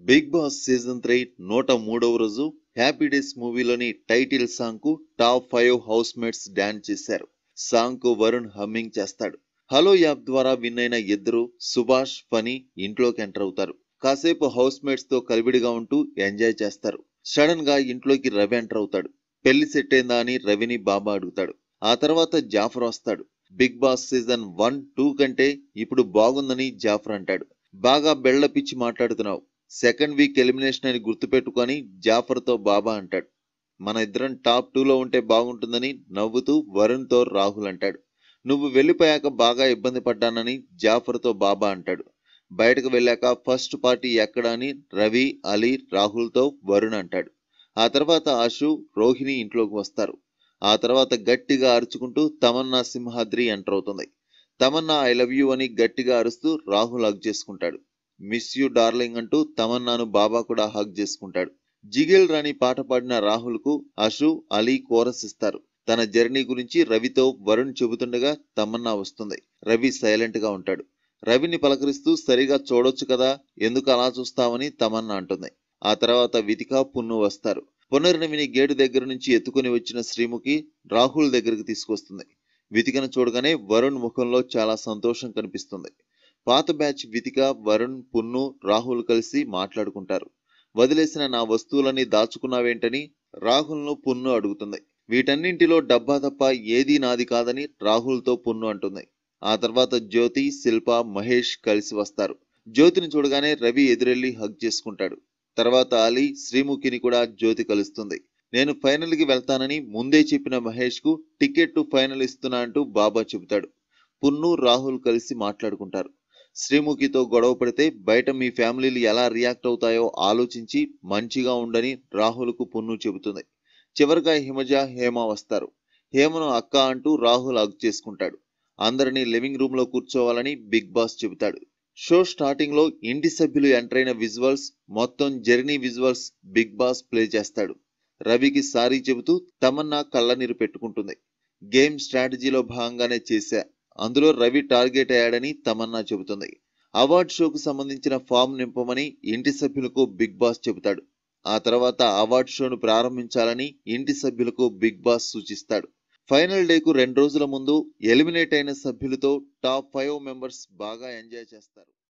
big boss season three నూట మూడవ రోజు హ్యాపీ డేస్ మూవీలోని టైటిల్ సాంగ్ కు top five housemates dance చేశారు సాంగ్ కు వరుణ్ హమ్మింగ్ చేస్తాడు హలో యాప్ ద్వారా విన్ అయిన ఇద్దరు సుభాష్ ఫనీ ఇంట్లోకి ఎంటర్ అవుతారు కాసేపు హౌస్ మేట్స్ తో కలివిడిగా ఉంటూ ఎంజాయ్ చేస్తారు సడన్ గా ఇంట్లోకి రవి ఎంటర్ అవుతాడు పెళ్లి సెట్ అయిందా అని రవిని బాబా అడుగుతాడు ఆ తర్వాత జాఫర్ వస్తాడు big boss season one two కంటే ఇప్పుడు బాగుందని జాఫర్ అంటాడు బాగా బెళ్ల పిచ్చి మాట్లాడుతున్నావు సెకండ్ వీక్ ఎలిమినేషన్ అని గుర్తుపెట్టుకొని జాఫర్ తో బాబా అంటాడు మన ఇద్దరం టాప్ టూలో ఉంటే బాగుంటుందని నవ్వుతూ వరుణ్ తో రాహుల్ అంటాడు నువ్వు వెళ్ళిపోయాక బాగా ఇబ్బంది పడ్డానని జాఫర్ తో బాబా అంటాడు బయటకు వెళ్ళాక ఫస్ట్ పార్టీ ఎక్కడ అని రవి అలీ రాహుల్ తో వరుణ్ అంటాడు ఆ తర్వాత ఆశు రోహిణి ఇంట్లోకి వస్తారు ఆ తర్వాత గట్టిగా అరుచుకుంటూ తమన్నా సింహాద్రి ఎంటర్ అవుతుంది తమన్నా ఐ లవ్ యూ అని గట్టిగా అరుస్తూ రాహుల్ హగ్ చేసుకుంటాడు మిస్ యూ డార్లింగ్ అంటూ తమన్నాను బాబా కూడా హగ్ చేసుకుంటాడు జిగేల్ రాణి పాట పాడిన రాహుల్ కు అషు అలీ కోరస్ ఇస్తారు తన జర్నీ గురించి రవితో వరుణ్ చెబుతుండగా తమన్నా వస్తుంది రవి సైలెంట్ గా ఉంటాడు రవిని పలకరిస్తూ సరిగా చూడొచ్చు కదా ఎందుకు అలా చూస్తావని తమన్నా అంటుంది ఆ తర్వాత వితిక పున్ను వస్తారు పునర్నవిని గేటు దగ్గర నుంచి ఎత్తుకుని వచ్చిన శ్రీముఖి రాహుల్ దగ్గరికి తీసుకొస్తుంది వితికను చూడగానే వరుణ్ ముఖంలో చాలా సంతోషం కనిపిస్తుంది పాత బ్యాచ్ వితిక వరుణ్ పున్ను రాహుల్ కలిసి మాట్లాడుకుంటారు వదిలేసిన నా వస్తువులని దాచుకున్నావేంటని రాహుల్ను పున్ను అడుగుతుంది వీటన్నింటిలో డబ్బా తప్ప ఏదీ నాది కాదని రాహుల్తో పున్ను అంటుంది ఆ తర్వాత జ్యోతి శిల్ప మహేష్ కలిసి వస్తారు జ్యోతిని చూడగానే రవి ఎదురెళ్లి హగ్ చేసుకుంటాడు తర్వాత అలీ శ్రీముఖిని కూడా జ్యోతి కలుస్తుంది నేను ఫైనల్ కి వెళ్తానని ముందే చెప్పిన మహేష్ కు టికెట్ టు ఫైనల్ ఇస్తున్నా అంటూ బాబా చెబుతాడు పున్ను రాహుల్ కలిసి మాట్లాడుకుంటారు శ్రీముఖితో గొడవ పడితే బయట మీ ఫ్యామిలీలు ఎలా రియాక్ట్ అవుతాయో ఆలోచించి మంచిగా ఉండని రాహుల్కు పున్ను చెబుతుంది చివరిగా హిమజ హేమ వస్తారు హేమను అక్క అంటూ రాహుల్ హగ్ చేసుకుంటాడు అందరినీ లివింగ్ రూమ్ లో కూర్చోవాలని బిగ్ బాస్ చెబుతాడు షో స్టార్టింగ్ లో ఇంటి సభ్యులు ఎంటర్ అయిన విజువల్స్ మొత్తం journey visuals big boss play చేస్తాడు రవికి సారీ చెబుతూ తమన్నా కళ్ళనీరు పెట్టుకుంటుంది గేమ్ స్ట్రాటజీలో భాగంగానే చేశా అందులో రవి టార్గెట్ అయ్యాడని తమన్నా చెబుతుంది అవార్డ్ షోకు సంబంధించిన ఫామ్ నింపమని ఇంటి సభ్యులకు బిగ్ బాస్ చెబుతాడు ఆ తర్వాత అవార్డ్ షోను ప్రారంభించాలని ఇంటి సభ్యులకు బిగ్ బాస్ సూచిస్తాడు ఫైనల్ డేకు రెండు రోజుల ముందు ఎలిమినేట్ అయిన సభ్యులతో టాప్ ఫైవ్ మెంబర్స్ బాగా ఎంజాయ్ చేస్తారు